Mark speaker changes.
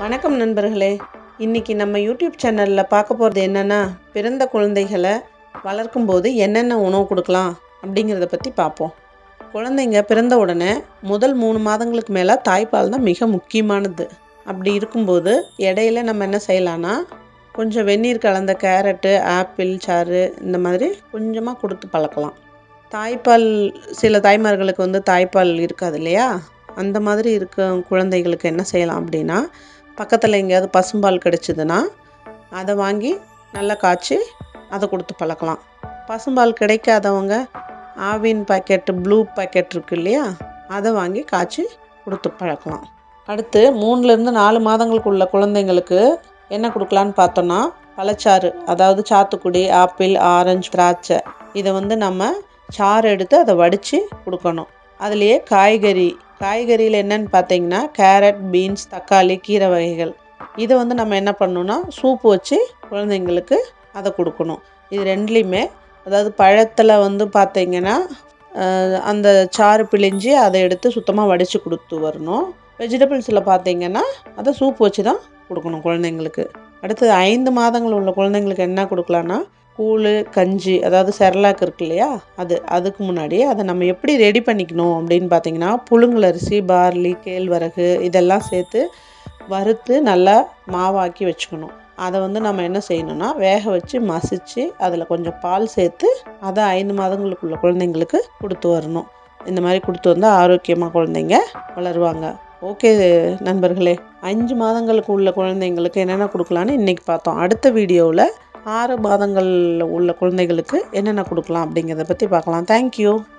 Speaker 1: வணக்கம் நண்பர்களே இன்றைக்கி நம்ம யூடியூப் சேனலில் பார்க்க போகிறது என்னென்னா பிறந்த குழந்தைகளை வளர்க்கும்போது என்னென்ன உணவு கொடுக்கலாம் அப்படிங்கிறத பற்றி பார்ப்போம் குழந்தைங்க பிறந்த உடனே முதல் மூணு மாதங்களுக்கு மேலே தாய்ப்பால் தான் மிக முக்கியமானது அப்படி இருக்கும்போது இடையில நம்ம என்ன செய்யலான்னா கொஞ்சம் வெந்நீர் கலந்த கேரட்டு ஆப்பிள் சாறு இந்த மாதிரி கொஞ்சமாக கொடுத்து பழக்கலாம் தாய்ப்பால் சில தாய்மார்களுக்கு வந்து தாய்ப்பால் இருக்காது இல்லையா அந்த மாதிரி இருக்க குழந்தைகளுக்கு என்ன செய்யலாம் அப்படின்னா பக்கத்தில் எங்கேயாவது பசும்பால் கிடச்சிதுன்னா அதை வாங்கி நல்லா காய்ச்சி அதை கொடுத்து பழக்கலாம் பசும்பால் கிடைக்காதவங்க ஆவின் பாக்கெட்டு ப்ளூ பாக்கெட் இருக்கு இல்லையா அதை வாங்கி காய்ச்சி கொடுத்து பழக்கலாம் அடுத்து மூணுலேருந்து நாலு மாதங்களுக்குள்ள குழந்தைங்களுக்கு என்ன கொடுக்கலான்னு பார்த்தோன்னா பழச்சாறு அதாவது சாத்துக்குடி ஆப்பிள் ஆரஞ்சு திராட்சை இதை வந்து நம்ம சாறு எடுத்து அதை வடித்து கொடுக்கணும் அதுலேயே காய்கறி காய்கறியில் என்னன்னு பார்த்தீங்கன்னா கேரட் பீன்ஸ் தக்காளி கீரை வகைகள் இதை வந்து நம்ம என்ன பண்ணணும்னா சூப்பு வச்சு குழந்தைங்களுக்கு அதை கொடுக்கணும் இது ரெண்டுலேயுமே அதாவது பழத்தில் வந்து பார்த்தீங்கன்னா அஹ், அந்த சாறு பிழிஞ்சு அதை எடுத்து சுத்தமாக வடித்து கொடுத்து வரணும் வெஜிடபிள்ஸில் பார்த்தீங்கன்னா அதை சூப் வச்சு தான் கொடுக்கணும் குழந்தைங்களுக்கு அடுத்தது ஐந்து மாதங்கள் உள்ள குழந்தைங்களுக்கு என்ன கொடுக்கலான்னா கூழ் கஞ்சி அதாவது செர்லாக் இருக்கு இல்லையா அது அதுக்கு முன்னாடி அதை நம்ம எப்படி ரெடி பண்ணிக்கணும் அப்படின்னு பார்த்தீங்கன்னா புழுங்கலரிசி பார்லி கேழ்வரகு இதெல்லாம் சேர்த்து வறுத்து நல்லா மாவாக்கி வச்சுக்கணும் அதை வந்து நம்ம என்ன செய்யணும்னா வேக வச்சு மசிச்சு அதில் கொஞ்சம் பால் சேர்த்து அதை ஐந்து மாதங்களுக்குள்ள குழந்தைங்களுக்கு கொடுத்து வரணும் இந்த மாதிரி கொடுத்து வந்தால் ஆரோக்கியமாக குழந்தைங்க வளருவாங்க ஓகே நண்பர்களே அஞ்சு மாதங்களுக்கு உள்ள குழந்தைங்களுக்கு என்னென்ன கொடுக்கலான்னு இன்றைக்கி பார்த்தோம் அடுத்த வீடியோவில் ஆறு மாதங்கள் உள்ள குழந்தைகளுக்கு என்னென்ன கொடுக்கலாம் அப்படிங்கிறத பற்றி பார்க்கலாம் தேங்க்யூ